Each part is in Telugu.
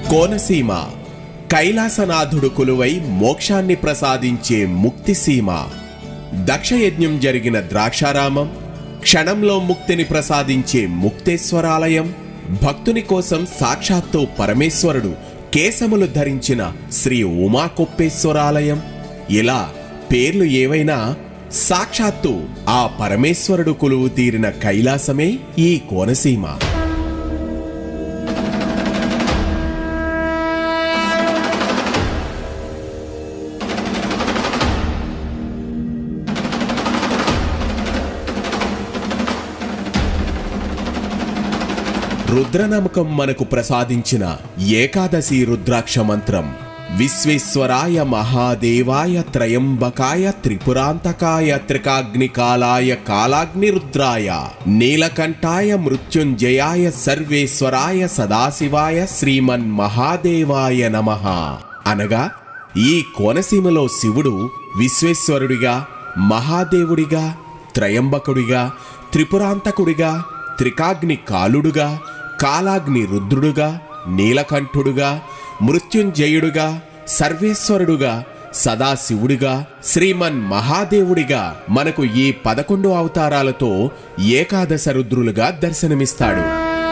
కోనసీమ కైలాసనాథుడు కొలువై మోక్షాన్ని ప్రసాదించే ముక్తిసీమ దక్షయజ్ఞం జరిగిన ద్రాక్షారామం క్షణంలో ముక్తిని ప్రసాదించే ముక్తేశ్వరాలయం భక్తుని కోసం సాక్షాత్తు పరమేశ్వరుడు కేశములు ధరించిన శ్రీ ఉమాకొప్పేశ్వరాలయం ఇలా పేర్లు ఏవైనా సాక్షాత్తు ఆ పరమేశ్వరుడు కొలువు తీరిన కైలాసమే ఈ కోనసీమ రుద్రనమకం మనకు ప్రసాదించిన ఏకాదశి రుద్రాక్ష మంత్రం విశ్వేశ్వరాయ మహాదేవాయ త్రయంబకాయ త్రిపురాంతకాయ త్రికాగ్నికాలాయ కాలాగ్నిరుద్రాయ నీలకంఠాయ మృత్యుంజయాయ సర్వేశ్వరాయ సదాశివాయ శ్రీమన్ మహాదేవాయ నమః అనగా ఈ కోనసీమలో శివుడు విశ్వేశ్వరుడిగా మహాదేవుడిగా త్రయంబకుడిగా త్రిపురాంతకుడిగా త్రికాగ్ని కాలుడుగా కాలాగ్ని రుద్రుడుగా నీలకంఠుడుగా మృత్యుంజయుడుగా సర్వేశ్వరుడుగా సదాశివుడిగా శ్రీమన్ మహాదేవుడిగా మనకు ఈ పదకొండు అవతారాలతో ఏకాదశ రుద్రులుగా దర్శనమిస్తాడు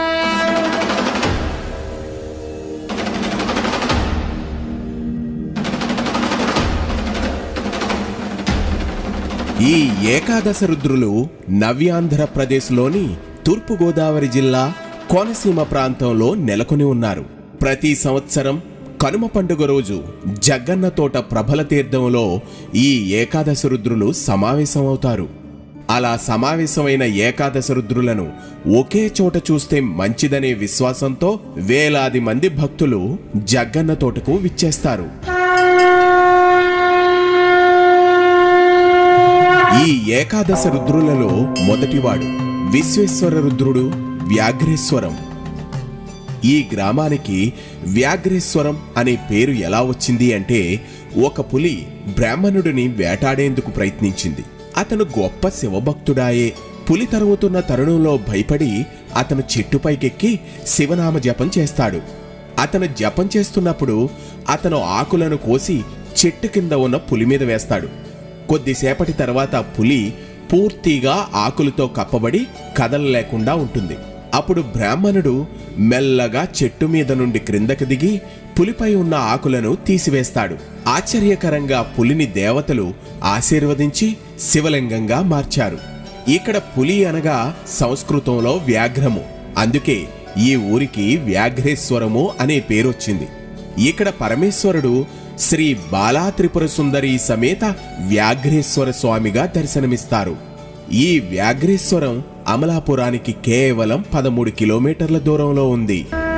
ఈ ఏకాదశ రుద్రులు నవ్యాంధ్రప్రదేశ్లోని తూర్పుగోదావరి జిల్లా కోనసీమ ప్రాంతంలో నెలకొని ఉన్నారు ప్రతి సంవత్సరం కనుమ పండుగ రోజు జగ్గన్న తోట ప్రభల తీర్థంలో ఈ ఏకాదశ రుద్రులు సమావేశమవుతారు అలా సమావేశమైన ఏకాదశ రుద్రులను ఒకే చోట చూస్తే మంచిదనే విశ్వాసంతో వేలాది మంది భక్తులు జగ్గన్న తోటకు విచ్చేస్తారు ఈ ఏకాదశ రుద్రులలో మొదటివాడు విశ్వేశ్వర రుద్రుడు వ్యాఘ్రేశ్వరం ఈ గ్రామానికి వ్యాఘ్రేశ్వరం అనే పేరు ఎలా వచ్చింది అంటే ఒక పులి బ్రాహ్మణుడిని వేటాడేందుకు ప్రయత్నించింది అతను గొప్ప శివభక్తుడాయే పులి తరుముతున్న తరుణంలో భయపడి అతను చెట్టుపైకెక్కి శివనామ జపం చేస్తాడు అతను జపం చేస్తున్నప్పుడు అతను ఆకులను కోసి చెట్టు కింద ఉన్న పులి మీద వేస్తాడు కొద్దిసేపటి తర్వాత పులి పూర్తిగా ఆకులతో కప్పబడి కదలలేకుండా ఉంటుంది అప్పుడు బ్రాహ్మణుడు మెల్లగా చెట్టు మీద నుండి క్రిందకి దిగి పులిపై ఉన్న ఆకులను తీసివేస్తాడు ఆశ్చర్యకరంగా పులిని దేవతలు ఆశీర్వదించి శివలింగంగా మార్చారు ఇక్కడ పులి అనగా సంస్కృతంలో వ్యాఘ్రము అందుకే ఈ ఊరికి వ్యాఘ్రేశ్వరము అనే పేరొచ్చింది ఇక్కడ పరమేశ్వరుడు శ్రీ బాలా త్రిపుర సుందరి సమేత వ్యాఘ్రేశ్వర స్వామిగా దర్శనమిస్తారు ఈ వ్యాఘ్రేశ్వరం అమలాపురానికి కేవలం పదమూడు కిలోమీటర్ల దూరంలో ఉంది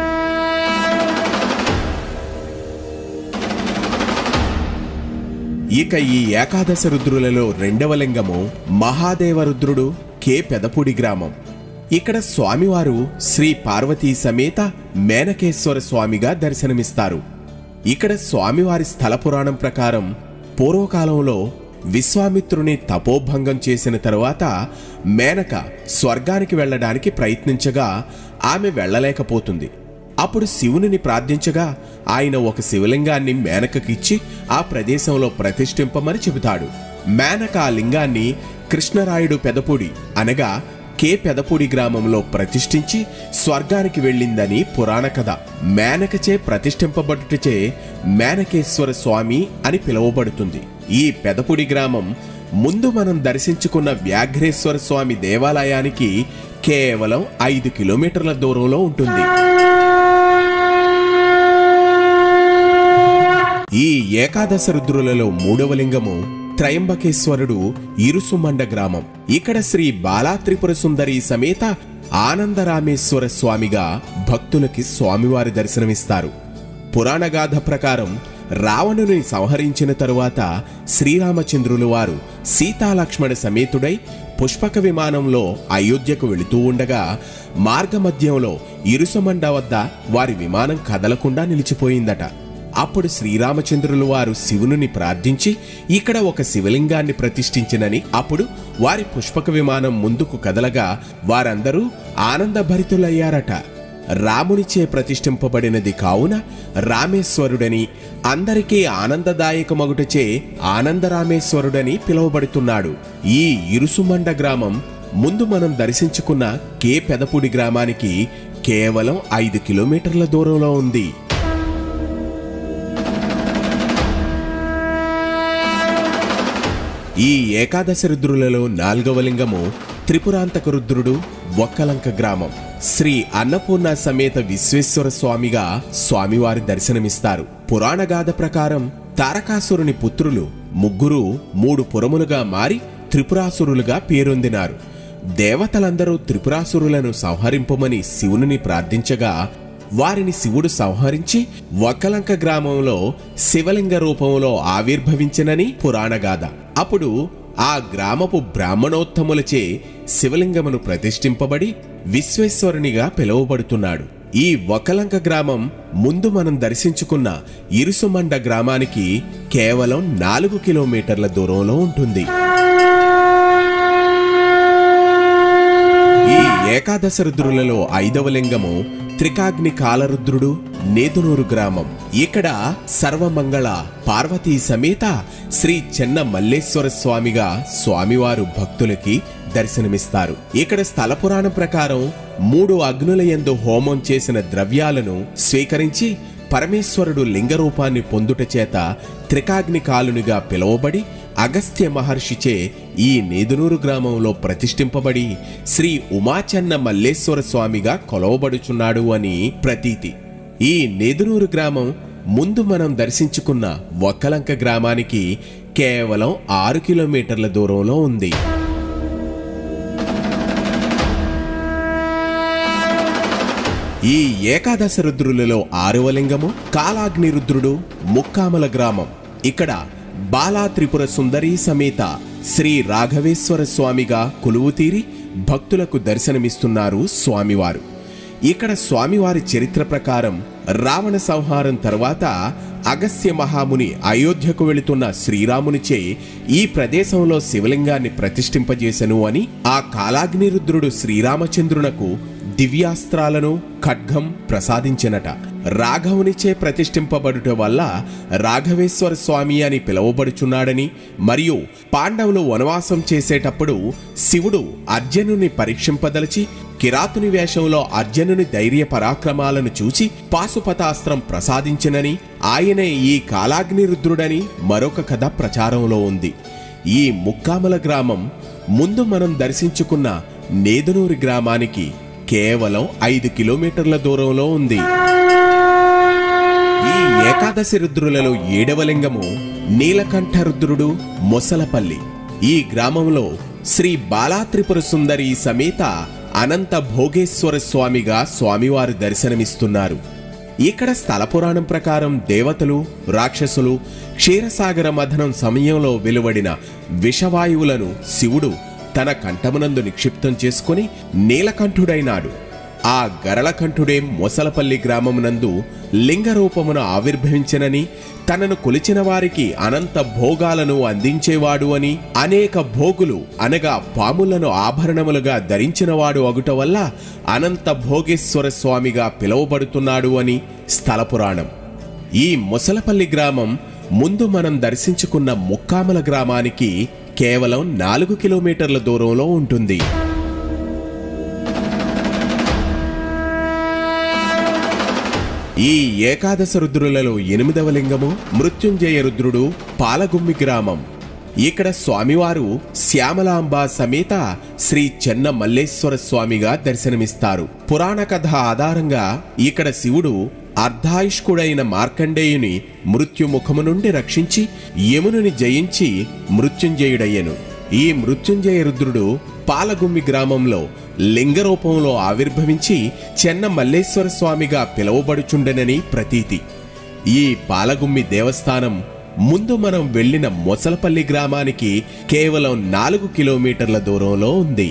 ఇక ఈ ఏకాదశ రుద్రులలో రెండవ లింగము మహాదేవ రుద్రుడు కే పెదపూడి గ్రామం ఇక్కడ స్వామివారు శ్రీ పార్వతీ సమేత మేనకేశ్వర స్వామిగా దర్శనమిస్తారు ఇక్కడ స్వామివారి స్థల పురాణం ప్రకారం పూర్వకాలంలో విశ్వామిత్రుని తపోభంగం చేసిన తరువాత మేనక స్వర్గానికి వెళ్ళడానికి ప్రయత్నించగా ఆమె వెళ్ళలేకపోతుంది అప్పుడు శివునిని ప్రార్థించగా ఆయన ఒక శివలింగాన్ని మేనకకిచ్చి ఆ ప్రదేశంలో ప్రతిష్ఠింపమని చెబుతాడు మేనక ఆ లింగాన్ని కృష్ణరాయుడు పెదపూడి అనగా కే పెదపూడి గ్రామంలో ప్రతిష్ఠించి స్వర్గానికి వెళ్ళిందని పురాణ కథ మేనకచే ప్రతిష్ఠింపబడుటచే మేనకేశ్వర స్వామి అని పిలువబడుతుంది ఈ పెదపూడి గ్రామం ముందు మనం దర్శించుకున్న వ్యాఘ్రేశ్వర స్వామి దేవాలయానికి కేవలం ఐదు కిలోమీటర్ల దూరంలో ఉంటుంది ఈ ఏకాదశ రుద్రులలో మూడవ లింగము త్రయంబకేశ్వరుడు ఇరుసుమండ గ్రామం ఇక్కడ శ్రీ బాలా త్రిపుర సుందరి సమేత ఆనందరామేశ్వర స్వామిగా భక్తులకి స్వామివారి దర్శనమిస్తారు పురాణగాథ ప్రకారం రావణుని సంహరించిన తరువాత శ్రీరామచంద్రులు వారు సీతాలక్ష్మణ సమేతుడై పుష్పక విమానంలో అయోధ్యకు వెళుతూ ఉండగా మార్గమధ్యంలో ఇరుసమండ వద్ద వారి విమానం కదలకుండా నిలిచిపోయిందట అప్పుడు శ్రీరామచంద్రులు వారు శివుని ప్రార్థించి ఇక్కడ ఒక శివలింగాన్ని ప్రతిష్ఠించినని అప్పుడు వారి పుష్పక విమానం ముందుకు కదలగా వారందరూ ఆనందభరితులయ్యారట రామునిచే ప్రతిష్ఠింపబడినది కావున రామేశ్వరుడని అందరికీ ఆనందదాయకమగుటచే ఆనందరామేశ్వరుడని పిలువబడుతున్నాడు ఈ ఇరుసుమండ గ్రామం ముందు మనం దర్శించుకున్న కే పెదపూడి గ్రామానికి కేవలం ఐదు కిలోమీటర్ల దూరంలో ఉంది ఈ ఏకాదశ రుద్రులలో నాలుగవ లింగము త్రిపురాంతక రుద్రుడు ఒక్కలంక గ్రామం శ్రీ అన్నపూర్ణ సమేత విశ్వేశ్వర స్వామిగా స్వామివారి దర్శనమిస్తారు పురాణగాథ ప్రకారం తారకాసురుని పుత్రులు ముగ్గురు మూడు పురములుగా మారి త్రిపురాసురులుగా పేరొందినారు దేవతలందరూ త్రిపురాసురులను సంహరింపమని శివుని ప్రార్థించగా వారిని శివుడు సంహరించి వక్కలంక గ్రామంలో శివలింగ రూపంలో ఆవిర్భవించినని పురాణగాథ అప్పుడు ఆ గ్రామపు బ్రాహ్మణోత్తములచే శివలింగమును ప్రతిష్ఠింపబడి విశ్వేశ్వరునిగా పిలువబడుతున్నాడు ఈ వకలంక గ్రామం ముందు మనం దర్శించుకున్న ఇరుసుమండ గ్రామానికి కేవలం నాలుగు కిలోమీటర్ల దూరంలో ఉంటుంది ఈ ఏకాదశ రుద్రులలో ఐదవ లింగము త్రికాగ్ని కాలరుద్రుడు నేదునూరు గ్రామం ఇక్కడ సర్వమంగళ పార్వతీ సమేత శ్రీ చెన్న మల్లేశ్వర స్వామిగా స్వామివారు భక్తులకి దర్శనమిస్తారు ఇక్కడ స్థల పురాణం ప్రకారం మూడు అగ్నుల యందు హోమం చేసిన ద్రవ్యాలను స్వీకరించి పరమేశ్వరుడు లింగ రూపాన్ని పొందుట చేత త్రికాగ్ని కాలునిగా పిలువబడి అగస్త్య మహర్షిచే ఈ నేదునూరు గ్రామంలో ప్రతిష్ఠింపబడి శ్రీ ఉమాచన్న మల్లేశ్వర స్వామిగా కొలవబడుచున్నాడు అని ప్రతీతి ఈ నేదునూరు గ్రామం ముందు మనం దర్శించుకున్న ఒక్కలంక గ్రామానికి కేవలం ఆరు కిలోమీటర్ల దూరంలో ఉంది ఈ ఏకాదశ రుద్రులలో ఆరవ లింగము కాలాగ్ని రుద్రుడు ముక్కామల గ్రామం ఇక్కడ బాలా త్రిపుర సుందరీ సమేత శ్రీ రాఘవేశ్వర స్వామిగా కొలువు తీరి భక్తులకు దర్శనమిస్తున్నారు స్వామివారు ఇక్కడ స్వామివారి చరిత్ర ప్రకారం రావణ సంహారం తర్వాత అగస్త్య మహాముని అయోధ్యకు వెళుతున్న శ్రీరామునిచే ఈ ప్రదేశంలో శివలింగాన్ని ప్రతిష్ఠింపజేశను అని ఆ కాలాగ్నిరుద్రుడు శ్రీరామచంద్రునకు దివ్యాస్త్రాలను ఖడ్గం ప్రసాదించినట రాఘవునిచే ప్రతిష్ఠింపబడుట వల్ల రాఘవేశ్వర స్వామి అని పిలువబడుచున్నాడని మరియు పాండవులు వనవాసం చేసేటప్పుడు శివుడు అర్జునుని పరీక్షింపదలిచి కిరాతుని వేషంలో అర్జునుని ధైర్య పరాక్రమాలను చూచి పాశుపతాస్త్రం ప్రసాదించినని ఆయనే ఈ కాలాగ్నిరుద్రుడని మరొక కథ ప్రచారంలో ఉంది ఈ ముక్కామల గ్రామం ముందు మనం దర్శించుకున్న నేదునూరి గ్రామానికి కేవలం ఐదు కిలోమీటర్ల దూరంలో ఉంది ఈ ఏకాదశి రుద్రులలో ఏడవ లింగము నీలకంఠ రుద్రుడు మొసలపల్లి ఈ గ్రామంలో శ్రీ బాలాత్రిపుర సుందరి సమేత అనంత భోగేశ్వర స్వామిగా స్వామివారు దర్శనమిస్తున్నారు ఇక్కడ స్థల పురాణం ప్రకారం దేవతలు రాక్షసులు క్షీరసాగర మథనం సమయంలో వెలువడిన విషవాయువులను శివుడు తన కంఠమునందు నిక్షిప్తం చేసుకుని నీలకంఠుడైనాడు ఆ గరళకంఠుడే మొసలపల్లి గ్రామమునందు లింగ రూపమున ఆవిర్భవించనని తనను కొలిచిన వారికి అనంత భోగాలను అందించేవాడు అని అనేక భోగులు అనగా పాములను ఆభరణములుగా ధరించినవాడు అగుట వల్ల అనంత భోగేశ్వర స్వామిగా పిలువబడుతున్నాడు అని స్థల పురాణం ఈ మొసలపల్లి గ్రామం ముందు మనం దర్శించుకున్న ముక్కామల గ్రామానికి కేవలం నాలుగు కిలోమీటర్ల దూరంలో ఉంటుంది ఈ ఏకాదశ రుద్రులలో ఎనిమిదవ లింగము మృత్యుంజయ రుద్రుడు పాలగుమ్మి గ్రామం ఇక్కడ స్వామివారు శ్యామలాంబ సమేత శ్రీ చెన్న మల్లేశ్వర స్వామిగా దర్శనమిస్తారు పురాణ కథ ఆధారంగా ఇక్కడ శివుడు అర్ధాయుష్కుడైన మార్కండేయుని మృత్యుముఖము నుండి రక్షించి యమునుని జయించి మృత్యుంజయుడయ్యను ఈ మృత్యుంజయ రుద్రుడు పాలగుమ్మి గ్రామంలో లింగ రూపంలో ఆవిర్భవించి చెన్న మల్లేశ్వర స్వామిగా పిలువబడుచుండెనని ప్రతీతి ఈ పాలగుమ్మి దేవస్థానం ముందు మనం వెళ్ళిన మొసలపల్లి గ్రామానికి కేవలం నాలుగు కిలోమీటర్ల దూరంలో ఉంది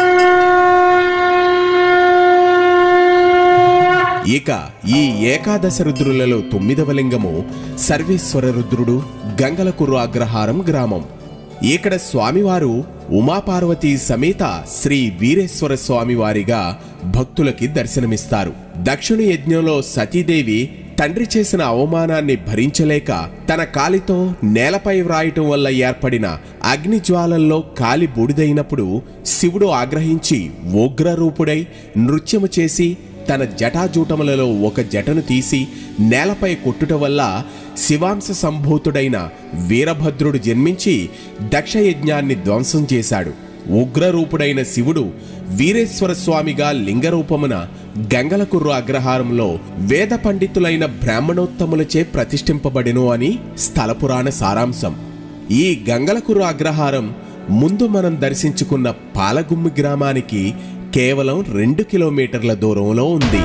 ఇక ఈ ఏకాదశ రుద్రులలో తొమ్మిదవ లింగము సర్వేశ్వర రుద్రుడు గంగలకుర్రు అగ్రహారం గ్రామం ఇక్కడ స్వామివారు ఉమాపార్వతీ సమేత శ్రీ వీరేశ్వర స్వామి వారిగా భక్తులకి దర్శనమిస్తారు దక్షిణ యజ్ఞంలో సతీదేవి తండ్రి చేసిన అవమానాన్ని భరించలేక తన కాలితో నేలపై వ్రాయటం వల్ల ఏర్పడిన అగ్ని జ్వాలల్లో కాలి బూడిదైనప్పుడు శివుడు ఆగ్రహించి ఉగ్రరూపుడై నృత్యము చేసి తన జటాజూటములలో ఒక జటను తీసి నేలపై కొట్టుట వల్ల శివాంశ సంభూతుడైన వీరభద్రుడు జన్మించి దక్షయజ్ఞాన్ని ధ్వంసం చేశాడు ఉగ్రరూపుడైన శివుడు వీరేశ్వర స్వామిగా లింగరూపమున గంగలకుర్రు అగ్రహారంలో వేద పండితులైన బ్రాహ్మణోత్తములచే ప్రతిష్ఠింపబడిను అని స్థలపురాణ సారాంశం ఈ గంగలకుర్రు అగ్రహారం ముందు మనం దర్శించుకున్న పాలగుమ్మి గ్రామానికి కేవలం రెండు కిలోమీటర్ల దూరంలో ఉంది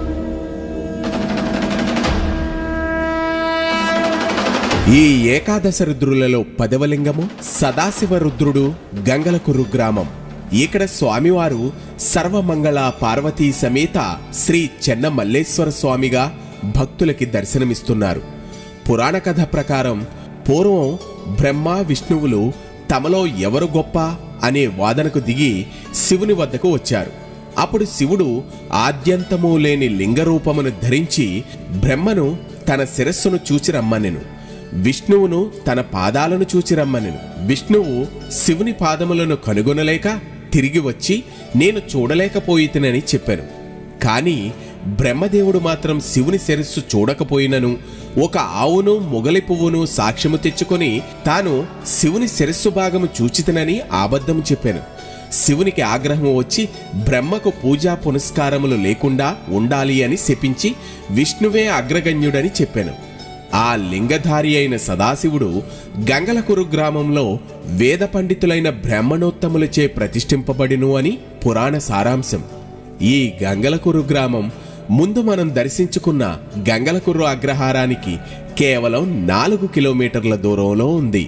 ఈ ఏకాదశ రుద్రులలో పదవలింగము సదాశివ రుద్రుడు గంగలకుర్రు గ్రామం ఇక్కడ స్వామివారు సర్వమంగళ పార్వతీ సమేత శ్రీ చెన్న మల్లేశ్వర స్వామిగా భక్తులకి దర్శనమిస్తున్నారు పురాణ కథ ప్రకారం పూర్వం బ్రహ్మ విష్ణువులు తమలో ఎవరు గొప్ప అనే వాదనకు దిగి శివుని వద్దకు వచ్చారు అప్పుడు శివుడు ఆద్యంతము లేని లింగరూపమును ధరించి బ్రహ్మను తన శిరస్సును చూచి రమ్మనెను విష్ణువును తన పాదాలను చూచి రమ్మనెను విష్ణువు శివుని పాదములను కనుగొనలేక తిరిగి వచ్చి నేను చూడలేకపోయితనని చెప్పాను కాని బ్రహ్మదేవుడు మాత్రం శివుని శిరస్సు చూడకపోయినను ఒక ఆవును మొగలి పువ్వును సాక్ష్యము తెచ్చుకొని తాను శివుని శిరస్సు భాగము చూచితనని అబద్ధము చెప్పాను శివునికి ఆగ్రహం వచ్చి బ్రహ్మకు పూజా పునస్కారములు లేకుండా ఉండాలి అని శపించి విష్ణువే అగ్రగణ్యుడని చెప్పాను ఆ లింగధారి అయిన సదాశివుడు గంగలకురు గ్రామంలో వేద పండితులైన బ్రాహ్మణోత్తములచే ప్రతిష్ఠింపబడిను అని పురాణ సారాంశం ఈ గంగలకురు గ్రామం ముందు మనం దర్శించుకున్న గంగలకుర్రు అగ్రహారానికి కేవలం నాలుగు కిలోమీటర్ల దూరంలో ఉంది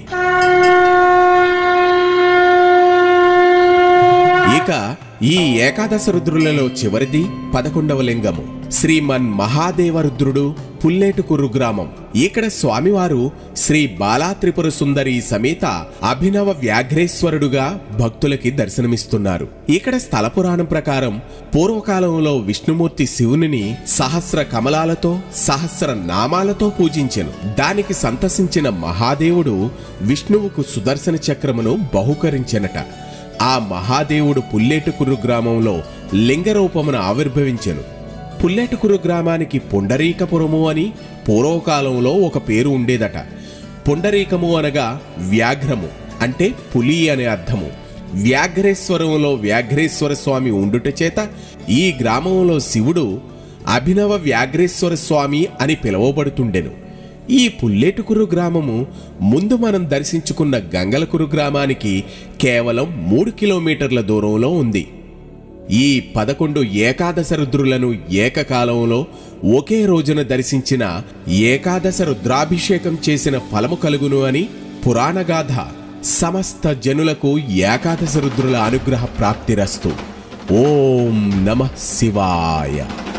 ఇక ఈ ఏకాదశ రుద్రులలో చివరిది పదకొండవ లింగము శ్రీమన్ మహాదేవ రుద్రుడు పుల్లేటుకుర్రు గ్రామం ఇక్కడ స్వామివారు శ్రీ బాలా త్రిపుర సుందరి సమేత అభినవ వ్యాఘ్రేశ్వరుడుగా భక్తులకి దర్శనమిస్తున్నారు ఇక్కడ స్థల పురాణం ప్రకారం పూర్వకాలంలో విష్ణుమూర్తి శివునిని సహస్ర కమలాలతో సహస్ర నామాలతో పూజించెను దానికి సంతసించిన మహాదేవుడు విష్ణువుకు సుదర్శన చక్రమును బహుకరించెనట ఆ మహాదేవుడు పుల్లేటుకురు గ్రామంలో లింగరూపమున ఆవిర్భవించెను పుల్లేటుకురు గ్రామానికి పుండరీకపురము అని పూర్వకాలంలో ఒక పేరు ఉండేదట పుండరీకము అనగా వ్యాఘ్రము అంటే పులి అనే అర్థము వ్యాఘ్రేశ్వరంలో వ్యాఘ్రేశ్వర స్వామి ఉండుట చేత ఈ గ్రామంలో శివుడు అభినవ వ్యాఘ్రేశ్వర స్వామి అని పిలువబడుతుండెను ఈ పుల్లేటుకురు గ్రామము ముందు మనం దర్శించుకున్న గంగలకురు గ్రామానికి కేవలం మూడు కిలోమీటర్ల దూరంలో ఉంది ఈ పదకొండు ఏకాదశ రుద్రులను ఏకకాలంలో ఒకే రోజున దర్శించిన ఏకాదశ రుద్రాభిషేకం చేసిన ఫలము కలుగును అని పురాణగాథ సమస్త జనులకు ఏకాదశ రుద్రుల అనుగ్రహ ప్రాప్తిరస్తు ఓం నమ శివాయ